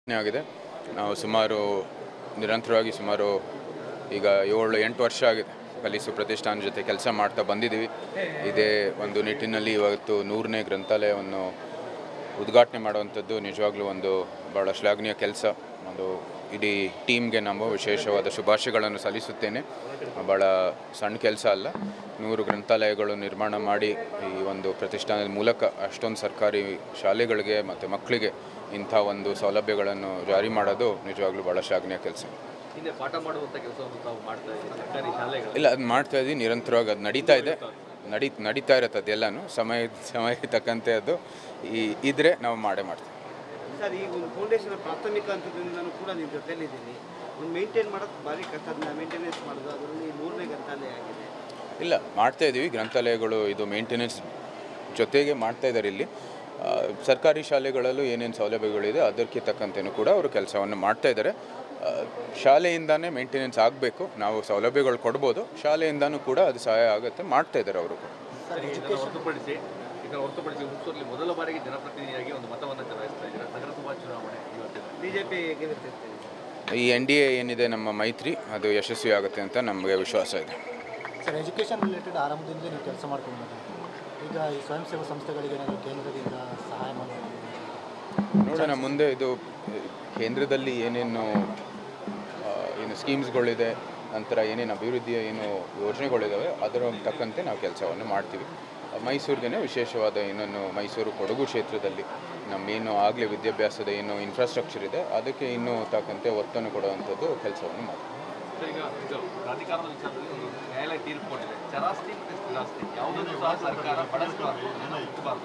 ಆಗಿದೆ ನಾವು ಸುಮಾರು ನಿರಂತರವಾಗಿ ಸುಮಾರು ಈಗ ಏಳು ಎಂಟು ವರ್ಷ ಆಗಿದೆ ಕಲಿಸು ಪ್ರತಿಷ್ಠಾನ ಜೊತೆ ಕೆಲಸ ಮಾಡ್ತಾ ಬಂದಿದ್ದೀವಿ ಇದೇ ಒಂದು ನಿಟ್ಟಿನಲ್ಲಿ ಇವತ್ತು ನೂರನೇ ಗ್ರಂಥಾಲಯವನ್ನು ಉದ್ಘಾಟನೆ ಮಾಡುವಂಥದ್ದು ನಿಜವಾಗ್ಲೂ ಒಂದು ಭಾಳ ಶ್ಲಾಘನೀಯ ಕೆಲಸ ಒಂದು ಇಡೀ ಟೀಮ್ಗೆ ನಾವು ವಿಶೇಷವಾದ ಶುಭಾಶಯಗಳನ್ನು ಸಲ್ಲಿಸುತ್ತೇನೆ ಭಾಳ ಸಣ್ಣ ಕೆಲಸ ಅಲ್ಲ ನೂರು ಗ್ರಂಥಾಲಯಗಳು ನಿರ್ಮಾಣ ಮಾಡಿ ಈ ಒಂದು ಪ್ರತಿಷ್ಠಾನದ ಮೂಲಕ ಅಷ್ಟೊಂದು ಸರ್ಕಾರಿ ಶಾಲೆಗಳಿಗೆ ಮತ್ತು ಮಕ್ಕಳಿಗೆ ಇಂಥ ಒಂದು ಸೌಲಭ್ಯಗಳನ್ನು ಜಾರಿ ಮಾಡೋದು ನಿಜವಾಗ್ಲೂ ಭಾಳ ಶ್ಲಾಘನೀಯ ಕೆಲಸ ಹಿಂದೆ ಪಾಠ ಮಾಡುವಂಥ ಕೆಲಸವನ್ನು ತಾವು ಮಾಡ್ತಾ ಇದ್ದೀವಿ ಸರ್ಕಾರಿ ಶಾಲೆಗಳು ಇಲ್ಲ ಅದು ಮಾಡ್ತಾ ಇದ್ದೀವಿ ನಿರಂತರವಾಗಿ ಅದು ನಡೀತಾ ಇದೆ ನಡಿ ನಡೀತಾ ಇರುತ್ತೆ ಅದೆಲ್ಲನೂ ಸಮಯ ಸಮಯಕ್ಕೆ ತಕ್ಕಂತೆ ಅದು ಈ ಇದ್ರೆ ನಾವು ಮಾಡೇ ಮಾಡ್ತೀವಿ ಸರ್ ಈಗ ಒಂದು ಫೌಂಡೇಶನ್ ಪ್ರಾಥಮಿಕ ಹಂತದಿಂದನೂ ಕೂಡ ನಿಮ್ಮ ಜೊತೆಲಿದ್ದೀನಿ ಒಂದು ಮೇಂಟೈನ್ ಮಾಡೋದು ಭಾರಿ ಕಷ್ಟ ಅದನ್ನ ಮೇಂಟೆನೆನ್ಸ್ ಮಾಡೋದು ಅದರಲ್ಲಿ ಮೂರನೇ ಗ್ರಂಥಾಲಯ ಆಗಿದೆ ಇಲ್ಲ ಮಾಡ್ತಾ ಇದ್ದೀವಿ ಗ್ರಂಥಾಲಯಗಳು ಇದು ಮೇಂಟೆನೆನ್ಸ್ ಜೊತೆಗೆ ಮಾಡ್ತಾ ಇದ್ದಾರೆ ಇಲ್ಲಿ ಆ, ಸರ್ಕಾರಿ ಶಾಲೆಗಳಲ್ಲೂ ಏನೇನು ಸೌಲಭ್ಯಗಳಿದೆ ಅದಕ್ಕೆ ತಕ್ಕಂತೆಯೂ ಕೂಡ ಅವರು ಕೆಲಸವನ್ನು ಮಾಡ್ತಾ ಇದ್ದಾರೆ ಆ, ಶಾಲೆಯಿಂದಾನೇ ಮೇಂಟೆನೆನ್ಸ್ ಆಗಬೇಕು ನಾವು ಸೌಲಭ್ಯಗಳು ಕೊಡ್ಬೋದು ಶಾಲೆಯಿಂದನೂ ಕೂಡ ಅದು ಸಹಾಯ ಆಗುತ್ತೆ ಮಾಡ್ತಾ ಇದ್ದಾರೆ ಅವರು ಕೂಡ ಸರಿ, ಇದನ್ನು ಹೊರತುಪಡಿಸಿ ಇದನ್ನು ಹೊರತುಪಡಿಸಿ ಹುಣಸೂರಲ್ಲಿ ಮೊದಲ ಬಾರಿಗೆ ಜನಪ್ರತಿನಿಧಿಯಾಗಿ ಒಂದು ಮತವನ್ನು ಚಲಾಯಿಸ್ತಾ ಇದ್ದೀರಾ ನಗರಸಭಾ ಚುನಾವಣೆ ಇವತ್ತಿನ ಬಿ ಜೆ ಪಿ ಗೆಲ್ಲುತ್ತೆ ಈ ಎನ್ ಡಿ ಎ ಏನಿದೆ ನಮ್ಮ ಮೈತ್ರಿ ಅದು ಯಶಸ್ವಿ ಆಗುತ್ತೆ ಅಂತ ನಮಗೆ ವಿಶ್ವಾಸ ಇದೆ ಸರ್ ಎಜುಕೇಷನ್ ರಿಲೇಟೆಡ್ ಆರಂಭದಿಂದ ನೀವು ಕೆಲಸ ಮಾಡ್ಕೊಂಡು ಬಂದಿದ್ದೀರಿ. ಈಗ ಈ ಸ್ವಯಂ ಸೇವಾ ಸಂಸ್ಥೆಗಳಿಗೆ ಏನಾದರೂ ಕೇಂದ್ರದಿಂದ ಸಹಾಯ ಮಾಡೋದು ನೋಡೋಣ ಮುಂದೆ ಇದು ಕೇಂದ್ರದಲ್ಲಿ ಏನೇನು ಆ, ಏನು ಸ್ಕೀಮ್ಸ್ಗಳಿದೆ ನಂತರ ಏನೇನು ಅಭಿವೃದ್ಧಿಯ ಏನು ಯೋಜನೆಗಳಿದ್ದಾವೆ ಅದರ ತಕ್ಕಂತೆ ನಾವು ಕೆಲಸವನ್ನು ಮಾಡ್ತೀವಿ ಮೈಸೂರಿಗೇ ವಿಶೇಷವಾದ ಏನನ್ನು ಮೈಸೂರು ಕೊಡಗು ಕ್ಷೇತ್ರದಲ್ಲಿ ನಮ್ಮೇನು ಆಗಲೇ ವಿದ್ಯಾಭ್ಯಾಸದ ಏನು ಇನ್ಫ್ರಾಸ್ಟ್ರಕ್ಚರ್ ಇದೆ ಅದಕ್ಕೆ ಇನ್ನೂ ತಕ್ಕಂತೆ ಒತ್ತನ್ನು ಕೊಡುವಂಥದ್ದು ಕೆಲಸವನ್ನು ಮಾಡ್ತೀವಿ ಸರ್, ಈಗ ಇದು ಪ್ರಾಧಿಕಾರದ ವಿಚಾರದಲ್ಲಿ ಒಂದು ನ್ಯಾಯಾಲಯ ತೀರ್ಪು ಕೊಟ್ಟಿದೆ ಚರಾಸ್ತಿ ಮತ್ತು ಸ್ಥಿರಾಸ್ತಿ ಯಾವುದನ್ನು ಸಹ ಸರ್ಕಾರ ಬಳಸಬಾರ್ದು ಮುಟ್ಟಬಾರ್ದು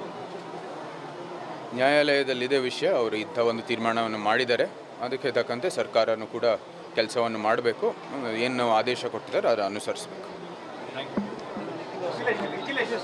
ನ್ಯಾಯಾಲಯದಲ್ಲಿದೆ ವಿಷಯ ಅವರು ಇಂಥ ಒಂದು ತೀರ್ಮಾನವನ್ನು ಮಾಡಿದ್ದಾರೆ ಅದಕ್ಕೆ ತಕ್ಕಂತೆ ಸರ್ಕಾರನೂ ಕೂಡ ಕೆಲಸವನ್ನು ಮಾಡಬೇಕು ಏನು ಆದೇಶ ಕೊಟ್ಟಿದ್ದಾರೆ ಅದನ್ನು ಅನುಸರಿಸಬೇಕು ಥ್ಯಾಂಕ್ ಯು